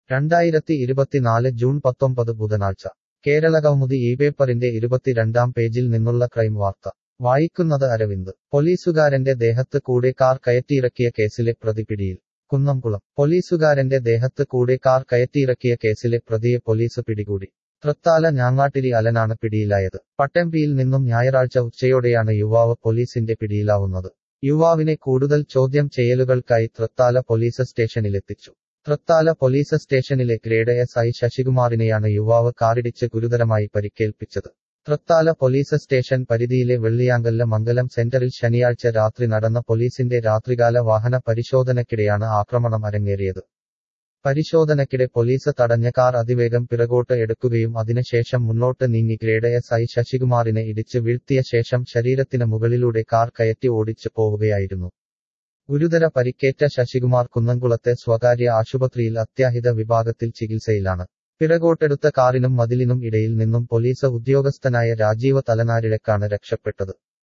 രണ്ടായിരത്തി ഇരുപത്തിനാല് ജൂൺ പത്തൊമ്പത് ബുധനാഴ്ച കേരളകൗമുദി ഈ പേപ്പറിന്റെ ഇരുപത്തിരണ്ടാം പേജിൽ നിന്നുള്ള ക്രൈം വാർത്ത വായിക്കുന്നത് അരവിന്ദ് പോലീസുകാരന്റെ ദേഹത്ത് കൂടെ കാർ കയറ്റിയിറക്കിയ കേസിലെ പ്രതി പിടിയിൽ കുന്നംകുളം പോലീസുകാരന്റെ ദേഹത്ത് കൂടെ കാർ കയറ്റിയിറക്കിയ കേസിലെ പ്രതിയെ പോലീസ് പിടികൂടി തൃത്താല ഞാങ്ങാട്ടിരി അലനാണ് പിടിയിലായത് പട്ടംപിയിൽ നിന്നും ഞായറാഴ്ച ഉച്ചയോടെയാണ് യുവാവ് പോലീസിന്റെ പിടിയിലാവുന്നത് യുവാവിനെ കൂടുതൽ ചോദ്യം ചെയ്യലുകൾക്കായി തൃത്താല പോലീസ് സ്റ്റേഷനിലെത്തിച്ചു തൃത്താല പോലീസ് സ്റ്റേഷനിലെ ഗ്രേഡ് എസ് ഐ ശശികുമാറിനെയാണ് യുവാവ് കാറിടിച്ച് ഗുരുതരമായി പരിക്കേൽപ്പിച്ചത് തൃത്താല പോലീസ് സ്റ്റേഷൻ പരിധിയിലെ വെള്ളിയാങ്കല്ല മംഗലം സെന്ററിൽ ശനിയാഴ്ച രാത്രി നടന്ന പോലീസിന്റെ രാത്രികാല വാഹന പരിശോധനയ്ക്കിടെയാണ് ആക്രമണം അരങ്ങേറിയത് പരിശോധനയ്ക്കിടെ പോലീസ് തടഞ്ഞ കാർ അതിവേഗം പിറകോട്ട് എടുക്കുകയും അതിനുശേഷം മുന്നോട്ട് നീങ്ങി ഗ്രേഡ് എസ് ഐ ശശികുമാറിനെ ഇടിച്ച് വീഴ്ത്തിയ ശേഷം ശരീരത്തിന് മുകളിലൂടെ കാർ കയറ്റി ഓടിച്ചു പോവുകയായിരുന്നു ഗുരുതര പരിക്കേറ്റ ശശികുമാർ കുന്നംകുളത്തെ സ്വകാര്യ ആശുപത്രിയിൽ അത്യാഹിത വിഭാഗത്തിൽ ചികിത്സയിലാണ് പിറകോട്ടെടുത്ത കാറിനും മതിലിനും ഇടയിൽ നിന്നും പോലീസ് ഉദ്യോഗസ്ഥനായ രാജീവ് തലനാരിഴക്കാണ് രക്ഷപ്പെട്ടത്